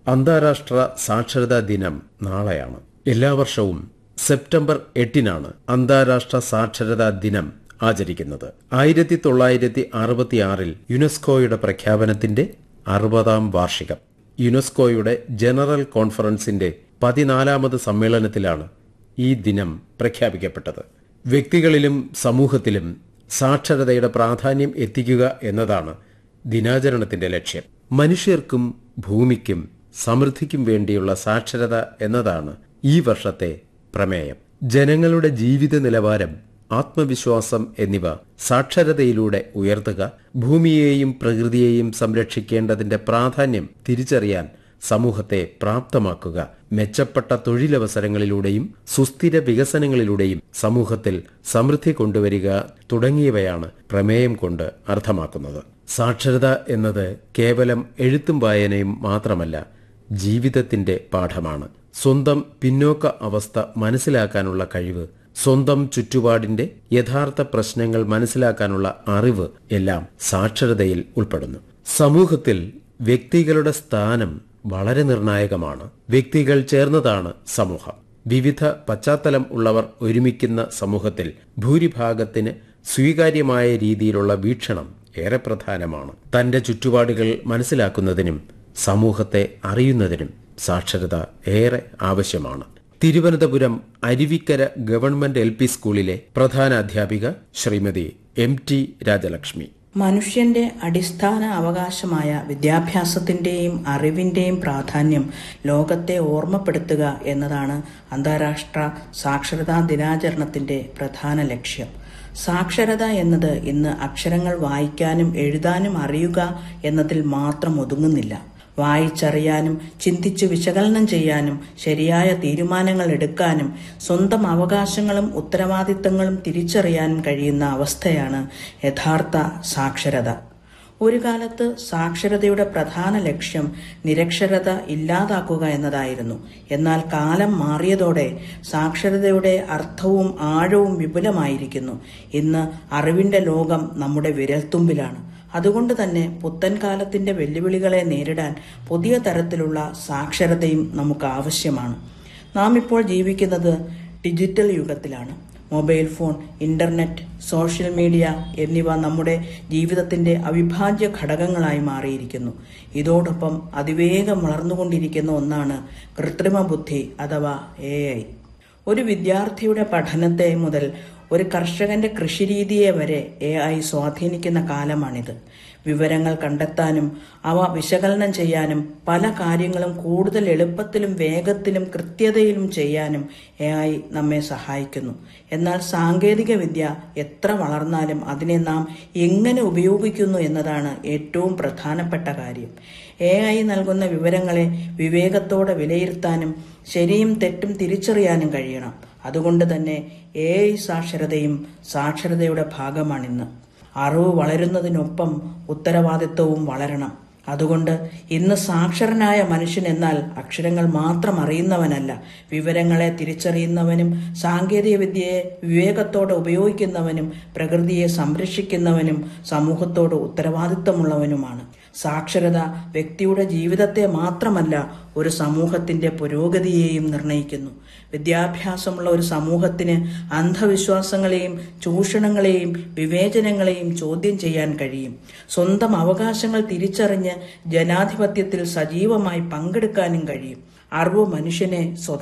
അന്താരാഷ്ട്ര സാക്ഷരതാ ദിനം നാളെയാണ് എല്ലാ വർഷവും സെപ്റ്റംബർ എട്ടിനാണ് അന്താരാഷ്ട്ര സാക്ഷരതാ ദിനം ആചരിക്കുന്നത് ആയിരത്തി തൊള്ളായിരത്തി അറുപത്തിയാറിൽ യുനെസ്കോയുടെ പ്രഖ്യാപനത്തിന്റെ അറുപതാം വാർഷികം യുനെസ്കോയുടെ ജനറൽ കോൺഫറൻസിന്റെ പതിനാലാമത് സമ്മേളനത്തിലാണ് ഈ ദിനം പ്രഖ്യാപിക്കപ്പെട്ടത് വ്യക്തികളിലും സമൂഹത്തിലും സാക്ഷരതയുടെ പ്രാധാന്യം എത്തിക്കുക എന്നതാണ് ദിനാചരണത്തിന്റെ ലക്ഷ്യം മനുഷ്യർക്കും ഭൂമിക്കും സമൃദ്ധിക്കും വേണ്ടിയുള്ള സാക്ഷരത എന്നതാണ് ഈ വർഷത്തെ പ്രമേയം ജനങ്ങളുടെ ജീവിത നിലവാരം ആത്മവിശ്വാസം എന്നിവ സാക്ഷരതയിലൂടെ ഉയർത്തുക ഭൂമിയെയും പ്രകൃതിയെയും സംരക്ഷിക്കേണ്ടതിന്റെ പ്രാധാന്യം തിരിച്ചറിയാൻ സമൂഹത്തെ പ്രാപ്തമാക്കുക മെച്ചപ്പെട്ട തൊഴിലവസരങ്ങളിലൂടെയും സുസ്ഥിര വികസനങ്ങളിലൂടെയും സമൂഹത്തിൽ സമൃദ്ധി കൊണ്ടുവരിക തുടങ്ങിയവയാണ് പ്രമേയം കൊണ്ട് അർത്ഥമാക്കുന്നത് സാക്ഷരത എന്നത് കേവലം എഴുത്തും വായനയും മാത്രമല്ല ജീവിതത്തിന്റെ പാഠമാണ് സ്വന്തം പിന്നോക്ക അവസ്ഥ മനസ്സിലാക്കാനുള്ള കഴിവ് സ്വന്തം ചുറ്റുപാടിന്റെ യഥാർത്ഥ പ്രശ്നങ്ങൾ മനസ്സിലാക്കാനുള്ള അറിവ് എല്ലാം സാക്ഷരതയിൽ ഉൾപ്പെടുന്നു സമൂഹത്തിൽ വ്യക്തികളുടെ സ്ഥാനം വളരെ നിർണായകമാണ് വ്യക്തികൾ ചേർന്നതാണ് സമൂഹം വിവിധ പശ്ചാത്തലം ഉള്ളവർ ഒരുമിക്കുന്ന സമൂഹത്തിൽ ഭൂരിഭാഗത്തിന് സ്വീകാര്യമായ രീതിയിലുള്ള വീക്ഷണം ഏറെ പ്രധാനമാണ് തന്റെ ചുറ്റുപാടുകൾ മനസ്സിലാക്കുന്നതിനും സമൂഹത്തെ അറിയുന്നതിനും സാക്ഷരത ഏറെ ആവശ്യമാണ് തിരുവനന്തപുരം അരുവിക്കര ഗവൺമെന്റ് എൽ സ്കൂളിലെ പ്രധാന അധ്യാപിക ശ്രീമതി എം ടി രാജലക്ഷ്മി മനുഷ്യന്റെ അടിസ്ഥാന അവകാശമായ വിദ്യാഭ്യാസത്തിന്റെയും അറിവിന്റെയും പ്രാധാന്യം ലോകത്തെ ഓർമ്മപ്പെടുത്തുക എന്നതാണ് അന്താരാഷ്ട്ര സാക്ഷരതാ ദിനാചരണത്തിന്റെ പ്രധാന ലക്ഷ്യം സാക്ഷരത എന്നത് ഇന്ന് അക്ഷരങ്ങൾ വായിക്കാനും എഴുതാനും അറിയുക എന്നതിൽ മാത്രം ഒതുങ്ങുന്നില്ല വായിച്ചറിയാനും ചിന്തിച്ച് വിശകലനം ചെയ്യാനും ശരിയായ തീരുമാനങ്ങൾ എടുക്കാനും സ്വന്തം അവകാശങ്ങളും ഉത്തരവാദിത്തങ്ങളും തിരിച്ചറിയാനും കഴിയുന്ന അവസ്ഥയാണ് യഥാർത്ഥ സാക്ഷരത ഒരു കാലത്ത് സാക്ഷരതയുടെ പ്രധാന ലക്ഷ്യം നിരക്ഷരത ഇല്ലാതാക്കുക എന്നതായിരുന്നു എന്നാൽ കാലം മാറിയതോടെ സാക്ഷരതയുടെ അർത്ഥവും ആഴവും വിപുലമായിരിക്കുന്നു ഇന്ന് അറിവിന്റെ ലോകം നമ്മുടെ വിരൽത്തുമ്പിലാണ് അതുകൊണ്ട് തന്നെ പുത്തൻ കാലത്തിന്റെ വെല്ലുവിളികളെ നേരിടാൻ പുതിയ തരത്തിലുള്ള സാക്ഷരതയും നമുക്ക് ആവശ്യമാണ് നാം ഇപ്പോൾ ജീവിക്കുന്നത് ഡിജിറ്റൽ യുഗത്തിലാണ് mobile phone internet social media എന്നിവ നമ്മുടെ ജീവിതത്തിന്റെ അവിഭാജ്യ ഘടകങ്ങളായി മാറിയിരിക്കുന്നു ഇതോടൊപ്പം അതിവേഗം വളർന്നുകൊണ്ടിരിക്കുന്ന ഒന്നാണ് കൃത്രിമ ബുദ്ധി അഥവാ എ ഒരു വിദ്യാർത്ഥിയുടെ പഠനത്തെ മുതൽ ഒരു കർഷകന്റെ കൃഷിരീതിയെ വരെ എ ഐ സ്വാധീനിക്കുന്ന കാലമാണിത് വിവരങ്ങൾ കണ്ടെത്താനും അവ വിശകലനം ചെയ്യാനും പല കാര്യങ്ങളും കൂടുതൽ എളുപ്പത്തിലും വേഗത്തിലും കൃത്യതയിലും ചെയ്യാനും എ ഐ നമ്മെ സഹായിക്കുന്നു എന്നാൽ സാങ്കേതിക വിദ്യ എത്ര വളർന്നാലും അതിനെ നാം എങ്ങനെ ഉപയോഗിക്കുന്നു എന്നതാണ് ഏറ്റവും പ്രധാനപ്പെട്ട കാര്യം എ ഐ നൽകുന്ന വിവരങ്ങളെ വിവേകത്തോടെ വിലയിരുത്താനും ശരിയും തെറ്റും തിരിച്ചറിയാനും കഴിയണം അതുകൊണ്ട് തന്നെ എ ഐ സാക്ഷരതയും സാക്ഷരതയുടെ ഭാഗമാണിന്ന് അറിവ് വളരുന്നതിനൊപ്പം ഉത്തരവാദിത്വവും വളരണം അതുകൊണ്ട് ഇന്ന് സാക്ഷരനായ മനുഷ്യൻ എന്നാൽ അക്ഷരങ്ങൾ മാത്രം അറിയുന്നവനല്ല വിവരങ്ങളെ തിരിച്ചറിയുന്നവനും സാങ്കേതിക വിദ്യയെ വിവേകത്തോടെ ഉപയോഗിക്കുന്നവനും പ്രകൃതിയെ സംരക്ഷിക്കുന്നവനും സമൂഹത്തോട് ഉത്തരവാദിത്തമുള്ളവനുമാണ് സാക്ഷരത വ്യക്തിയുടെ ജീവിതത്തെ മാത്രമല്ല ഒരു സമൂഹത്തിന്റെ പുരോഗതിയെയും നിർണയിക്കുന്നു വിദ്യാഭ്യാസമുള്ള ഒരു സമൂഹത്തിന് അന്ധവിശ്വാസങ്ങളെയും ചൂഷണങ്ങളെയും വിവേചനങ്ങളെയും ചോദ്യം ചെയ്യാൻ കഴിയും സ്വന്തം അവകാശങ്ങൾ തിരിച്ചറിഞ്ഞ് ജനാധിപത്യത്തിൽ സജീവമായി പങ്കെടുക്കാനും കഴിയും അറിവ് മനുഷ്യനെ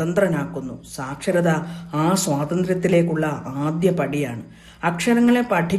സ്വതന്ത്രനാക്കുന്നു സാക്ഷരത ആ സ്വാതന്ത്ര്യത്തിലേക്കുള്ള ആദ്യ പടിയാണ് അക്ഷരങ്ങളെ പഠി